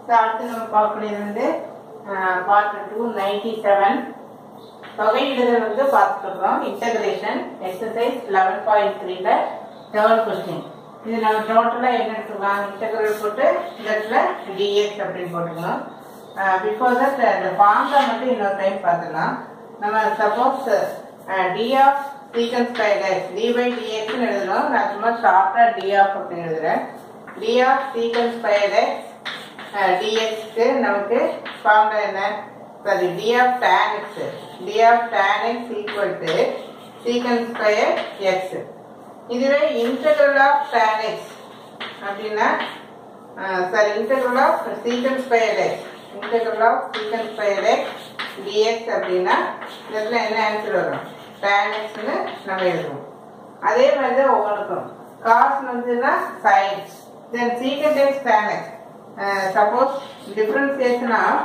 So அடுத்து நம்ம பார்க்கக்கூடியது வந்து பார்ட் டூ நைன்டி செவன் தொகையிடுதல் வந்து பார்த்துட்டு இருக்கோம் இன்டகிரேஷன் எக்ஸசைஸ் லெவன் பாயிண்ட் த்ரீல தேர்ட் கொஸ்டின் இது நம்ம டோட்டலாக என்ன எடுத்துக்கலாம் இன்டகிரல் போட்டு இந்த இடத்துல டிஎக்ஸ் அப்படின்னு போட்டுக்கணும் பிஃபோர் தட் இந்த ஃபார்முலா மட்டும் இன்னொரு டைம் பார்த்துக்கலாம் நம்ம suppose D of secant square X D by டிஎக்ஸ்னு எழுதணும் நான் சும்மா ஷார்ட்டாக டி ஆஃப் அப்படின்னு எழுதுறேன் D of secant square X டிஎக்ஸ்க்கு நமக்கு ஃபார்முலா என்ன sorry D of tan x D of tan x equal to secant square X இதுவே இன்டெகிரல் ஆஃப் tan x அப்படின்னா sorry integral of secant square X integral of secant square X D X அப்படின்னா இதில் என்ன answer வரும் tan xன்னு நம்ம எழுதுவோம் அதே மாதிரி தான் ஒவ்வொன்றுக்கும் காஸ் வந்துன்னா sines then secant X tan x suppose differentiation of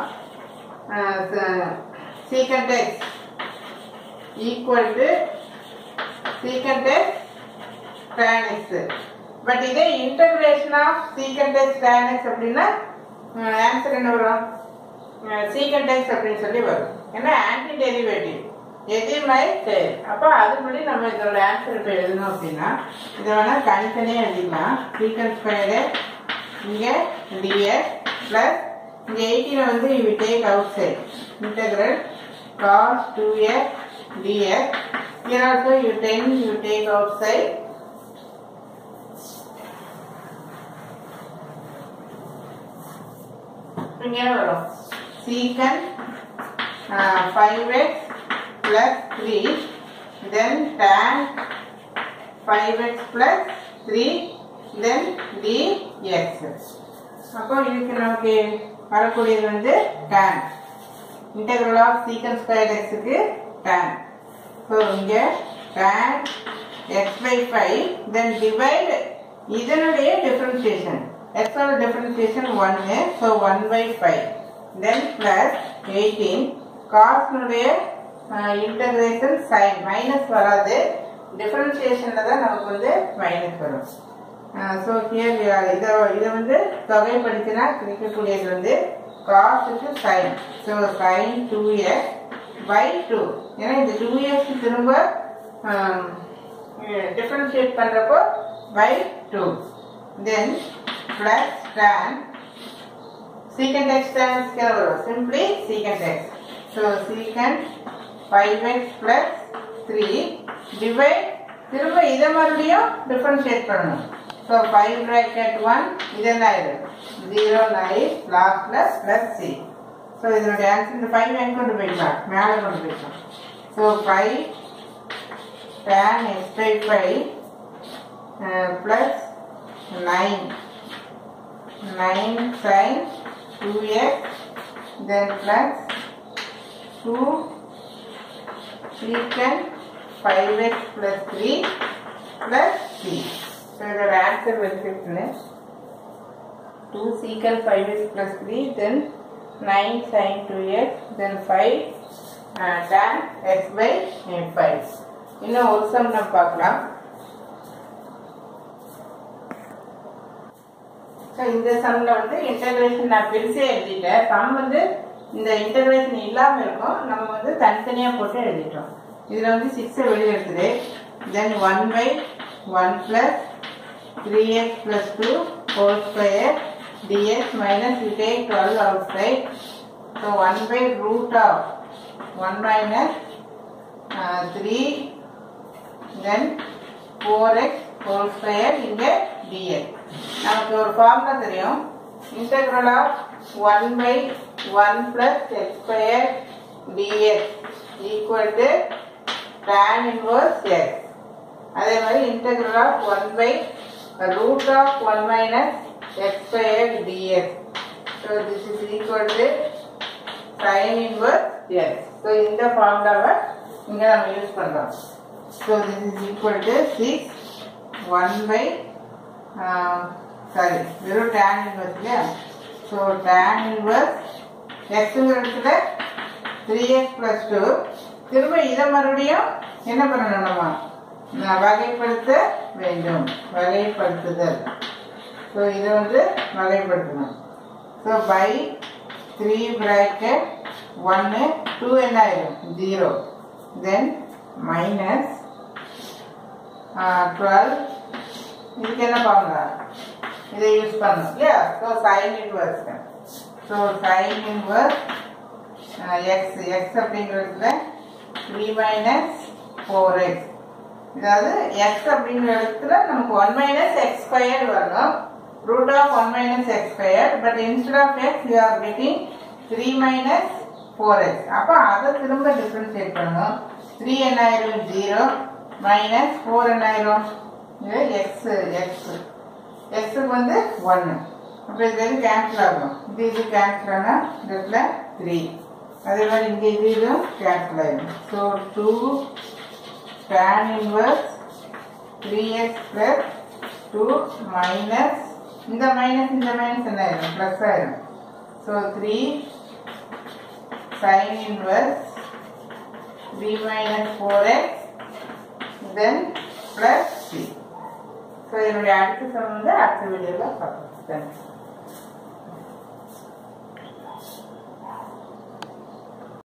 secant x equal to secant x tan x but இதே integration of secant x tan x அப்படின்னா ஆன்சர் என்ன வரும் secant x அப்படின்னு சொல்லி வரும் ஏன்னா ஆன்டி டெரிவேட்டிவ் எதிர்மறை செயல் அப்போ அதுபடி நம்ம இதோட ஆன்சர் இப்போ எழுதணும் அப்படின்னா இதை வேணா தனித்தனியாக எழுதிக்கலாம் secant ஸ்கொயர் இங்கே dx ப்ளஸ் இங்க 18 வந்து you take outside integral cos 2x dx here also you 10 you take outside இங்க என்ன வரும் secant uh, 5x plus 3 then tan 5x plus 3 then dx அப்போ இதுக்கு நமக்கு வரக்கூடியது வந்து tan integral of secant squared x க்கு tan ஸோ இங்க tan x by 5 then divide இதனுடைய differentiation x ஓட differentiation 1 so 1 by 5 then plus 18 cos னுடைய integration sin minus வராது differentiationல தான் நமக்கு வந்து minus வரும் ஸோ ஹியர் இதை இதை வந்து தொகைப்படுத்தினா கிடைக்கக்கூடியது வந்து காசுக்கு sine so sine two X by two ஏன்னா இந்த டூ எக்ஸ் திரும்ப டிஃபரன்ஷியேட் பண்ணுறப்போ by two then plus tan secant X டேன்ஸ்க்கு வரும் simply secant X so secant five X plus three divide திரும்ப இதை மறுபடியும் டிஃபரன்ஷியேட் பண்ணணும் ஸோ ஃபைவ் ப்ராக்கெட் ஒன் இதெல்லாம் இது ஜீரோ நைன் லாஸ்ட்ல ப்ளஸ் சி ஸோ இதனுடைய ஆன்சர் இந்த ஃபைவ் எங்க கொண்டு போய்க்கலாம் மேலே கொண்டு போய்க்கலாம் so five tan X by five plus nine nine sine two X then plus two secant five X plus three plus C So the answer will be plus 2 secant 5x plus 3 then 9 sin 2x then 5 uh, tan x by 5 இன்னும் ஒரு some நம்ம பார்க்கலாம் so இந்த சம்மில் வந்து integration நான் பெருசே எழுதிட்டேன் some வந்து இந்த இன்டகிரேஷன் இல்லாமல் இருக்கும் நம்ம வந்து தனித்தனியாக போட்டு எழுதிட்டோம் இதில் வந்து சிக்ஸை வெளியே எடுத்துது then one by one plus 3x plus 2 whole square dx minus you take 12 outside. So 1 by root of 1 minus uh, 3 then 4x whole square இங்க dx. நமக்கு ஒரு ஃபார்முலா தெரியும் integral of 1 by 1 plus x square dx equal to tan inverse x. அதே மாதிரி integral of 1 by root of 1 minus x squared dx. So this is equal to sin inverse x. So இந்த ஃபார்முலாவை இங்க நம்ம use பண்றோம். So this is equal to 6 1 by uh, sorry வெறும் tan inverse இல்லையா So tan inverse xங்கிற இடத்துல 3x plus 2 திரும்ப இதை மறுபடியும் என்ன பண்ணணும் நம்ம வகைப்படுத்த வேண்டும் வகைப்படுத்துதல் ஸோ இதை வந்து வகைப்படுத்தணும் ஸோ பை த்ரீ ப்ராக்கெட் ஒன்று டூ என்ன ஆயிடும் ஜீரோ தென் மைனஸ் டுவெல் இதுக்கு என்ன ஃபார்முலா இதை யூஸ் பண்ணணும் இல்லையா so sine inverse so sine inverse X X அப்படிங்கிறதுல த்ரீ மைனஸ் ஃபோர் எக்ஸ் அதாவது எக்ஸ் அப்படிங்கிற இடத்துல நமக்கு ஒன் மைனஸ் எக்ஸ் ஸ்கொயர் வரணும் root of one minus X square but instead of X you are getting three minus four X அப்போ அதை திரும்ப differentiate பண்ணணும் த்ரீ என்ன ஆயிரும் ஜீரோ மைனஸ் ஃபோர் என்ன ஆயிரும் இது எக்ஸ் எக்ஸ் எக்ஸுக்கு வந்து ஒன்று அப்போ இது வந்து கேன்சல் ஆகும் இது இது கேன்சல் ஆனால் இதில் த்ரீ அதே மாதிரி இங்கே இது இதுவும் கேன்சல் ஆயிடும் so two tan inverse 3x plus 2 minus இந்த மைனஸ் இந்த மைனஸ் என்ன ஆயிடும் ப்ளஸ் ஆயிடும் so three sine inverse three minus four X then plus three so என்னுடைய அடுத்த சம் வந்து அடுத்த வீடியோவில் பார்க்கலாம் தேங்க்ஸ்